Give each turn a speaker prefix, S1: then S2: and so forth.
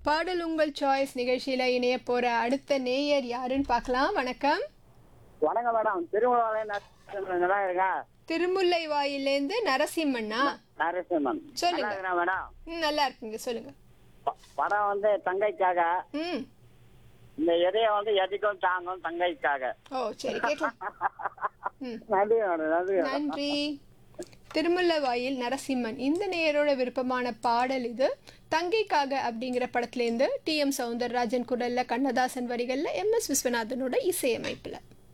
S1: பாடல் உங்கள் சாய்ஸ் நிகழ்ச்சியில இணைய போற அடுத்த நேயர் யாருன்னு பார்க்கலாம் வணக்கம்
S2: வணக்கம் மேடம் திருமலை நல்லா இருக்கா
S1: திருமுல்லை வாயிலேருந்து நரசிம்மண்ணா
S2: நரசிம்மன்
S1: சொல்லுங்க.
S2: நல்லா இருக்கா மேடம்
S1: ம், நல்லா இருக்குங்க சொல்லுங்க
S2: ப- படம் வந்து தங்கைக்காக
S1: ம்
S2: இந்த இதயம் வந்து எதுக்கும் தாங்கும் தங்கைக்காக
S1: ஓ சரி கேட்கலாம் ம்
S2: நன்றி மேடம் நன்றி மேடம்
S1: நன்றி திருமுல்லவாயில் நரசிம்மன் இந்த நேயரோட விருப்பமான பாடல் இது தங்கைக்காக அப்படிங்கிற படத்துலேருந்து டி எம் சவுந்தரராஜன் குரல்ல கண்ணதாசன் வரிகள்ல எம் எஸ் விஸ்வநாதனோட இசையமைப்புல